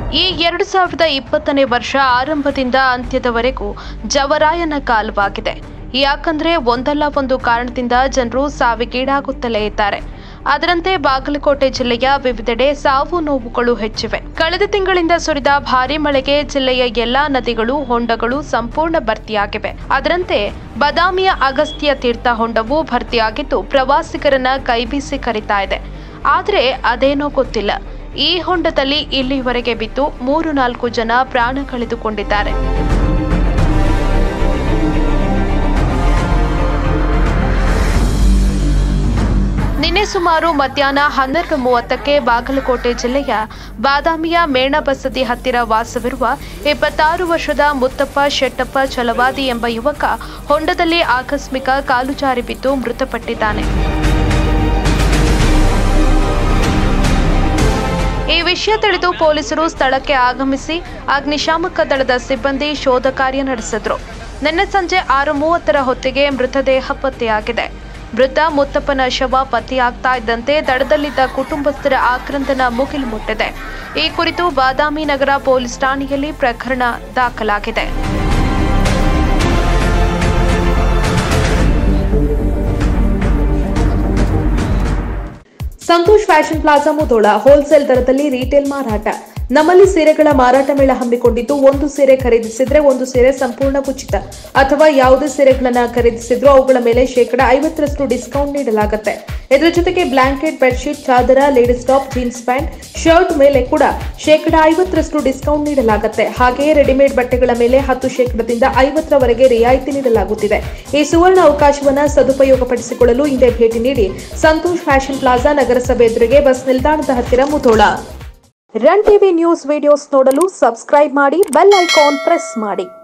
ಈ ಎರಡು ಸಾವಿರದ ಇಪ್ಪತ್ತನೇ ವರ್ಷ ಆರಂಭದಿಂದ ಅಂತ್ಯದವರೆಗೂ ಜವರಾಯನ ಕಾಲವಾಗಿದೆ ಯಾಕಂದ್ರೆ ಒಂದಲ್ಲ ಒಂದು ಕಾರಣದಿಂದ ಜನರು ಸಾವಿಗೀಡಾಗುತ್ತಲೇ ಇದ್ದಾರೆ ಅದರಂತೆ ಬಾಗಲಕೋಟೆ ಜಿಲ್ಲೆಯ ವಿವಿಧೆಡೆ ಸಾವು ನೋವುಗಳು ಹೆಚ್ಚಿವೆ ಕಳೆದ ತಿಂಗಳಿಂದ ಸುರಿದ ಭಾರೀ ಮಳೆಗೆ ಜಿಲ್ಲೆಯ ಎಲ್ಲಾ ನದಿಗಳು ಹೊಂಡಗಳು ಸಂಪೂರ್ಣ ಭರ್ತಿಯಾಗಿವೆ ಅದರಂತೆ ಬದಾಮಿಯ ಅಗಸ್ತ್ಯ ತೀರ್ಥ ಹೊಂಡವು ಭರ್ತಿಯಾಗಿದ್ದು ಪ್ರವಾಸಿಗರನ್ನ ಕೈಬೀಸಿ ಕರೀತಾ ಇದೆ ಆದರೆ ಅದೇನೋ ಗೊತ್ತಿಲ್ಲ ಈ ಹೊಂಡದಲ್ಲಿ ಇಲ್ಲಿವರೆಗೆ ಬಿದ್ದು ಮೂರು ನಾಲ್ಕು ಜನ ಪ್ರಾಣ ಕಳೆದುಕೊಂಡಿದ್ದಾರೆ ನಿನ್ನೆ ಸುಮಾರು ಮಧ್ಯಾಹ್ನ ಹನ್ನೆರಡು ಮೂವತ್ತಕ್ಕೆ ಬಾಗಲಕೋಟೆ ಜಿಲ್ಲೆಯ ಬಾದಾಮಿಯ ಮೇಣ ಬಸದಿ ಹತ್ತಿರ ವಾಸವಿರುವ ಇಪ್ಪತ್ತಾರು ವರ್ಷದ ಮುತ್ತಪ್ಪ ಶೆಟ್ಟಪ್ಪ ಚಲವಾದಿ ಎಂಬ ಯುವಕ ಹೊಂಡದಲ್ಲಿ ಆಕಸ್ಮಿಕ ಕಾಲು ಜಾರಿ ಬಿದ್ದು ಮೃತಪಟ್ಟಿದ್ದಾನೆ ಈ ವಿಷಯ ತಿಳಿದು ಪೊಲೀಸರು ಸ್ಥಳಕ್ಕೆ ಆಗಮಿಸಿ ಅಗ್ನಿಶಾಮಕ ದಳದ ಸಿಬ್ಬಂದಿ ಶೋಧ ಕಾರ್ಯ ನಡೆಸಿದ್ರು ನಿನ್ನೆ ಸಂಜೆ ಆರು ಮೂವತ್ತರ ಹೊತ್ತಿಗೆ ಮೃತದೇಹ ಪತ್ತೆಯಾಗಿದೆ ಮೃತ ಮುತ್ತಪ್ಪನ ಶವ ಪತ್ತೆಯಾಗ್ತಾ ಇದ್ದಂತೆ ದಡದಲ್ಲಿದ್ದ ಕುಟುಂಬಸ್ಥರ ಆಕ್ರಂದನ ಮುಗಿಲು ಮುಟ್ಟಿದೆ ಈ ಕುರಿತು ಬಾದಾಮಿ ನಗರ ಪೊಲೀಸ್ ಠಾಣೆಯಲ್ಲಿ ಪ್ರಕರಣ ದಾಖಲಾಗಿದೆ Santosh fashion plaza Mudhol wholesale ದರದಲ್ಲಿ ರೀಟೇಲ್ ಮಾರಾಟ ನಮ್ಮಲ್ಲಿ ಸೀರೆಗಳ ಮಾರಾಟ ಮೇಳ ಹಮ್ಮಿಕೊಂಡಿದ್ದು ಒಂದು ಸೀರೆ ಖರೀದಿಸಿದ್ರೆ ಒಂದು ಸೀರೆ ಸಂಪೂರ್ಣ ಉಚಿತ ಅಥವಾ ಯಾವುದೇ ಸೀರೆಗಳನ್ನ ಖರೀದಿಸಿದ್ರೂ ಅವುಗಳ ಮೇಲೆ ಶೇಕಡ ಐವತ್ತರಷ್ಟು ಡಿಸ್ಕೌಂಟ್ ನೀಡಲಾಗುತ್ತೆ ಇದರ ಜೊತೆಗೆ ಬ್ಲಾಂಕೆಟ್ ಬೆಡ್ಶೀಟ್ ಚಾದರ ladies top jeans pant shirt ಮೇಲೆ ಕೂಡ ಶೇಕಡ ಐವತ್ತರಷ್ಟು ಡಿಸ್ಕೌಂಟ್ ನೀಡಲಾಗುತ್ತೆ ಹಾಗೆಯೇ ರೆಡಿಮೇಡ್ ಬಟ್ಟೆಗಳ ಮೇಲೆ ಹತ್ತು ಶೇಕಡದಿಂದ ಐವತ್ತರವರೆಗೆ ರಿಯಾಯಿತಿ ನೀಡಲಾಗುತ್ತಿದೆ ಈ ಸುವರ್ಣ ಅವಕಾಶವನ್ನ ಸದುಪಯೋಗಪಡಿಸಿಕೊಳ್ಳಲು ಹಿಂದೆ ಭೇಟಿ ನೀಡಿ ಸಂತೋಷ್ ಫ್ಯಾಷನ್ ಪ್ಲಾಜಾ ನಗರಸಭೆ ಎದುರಿಗೆ ಬಸ್ ನಿಲ್ದಾಣದ ಹತ್ತಿರ Mudhol run TV news videos ನೋಡಲು ಸಬ್ಸ್ಕ್ರೈಬ್ ಮಾಡಿ ಬೆಲ್ ಐಕಾನ್ ಪ್ರೆಸ್ ಮಾಡಿ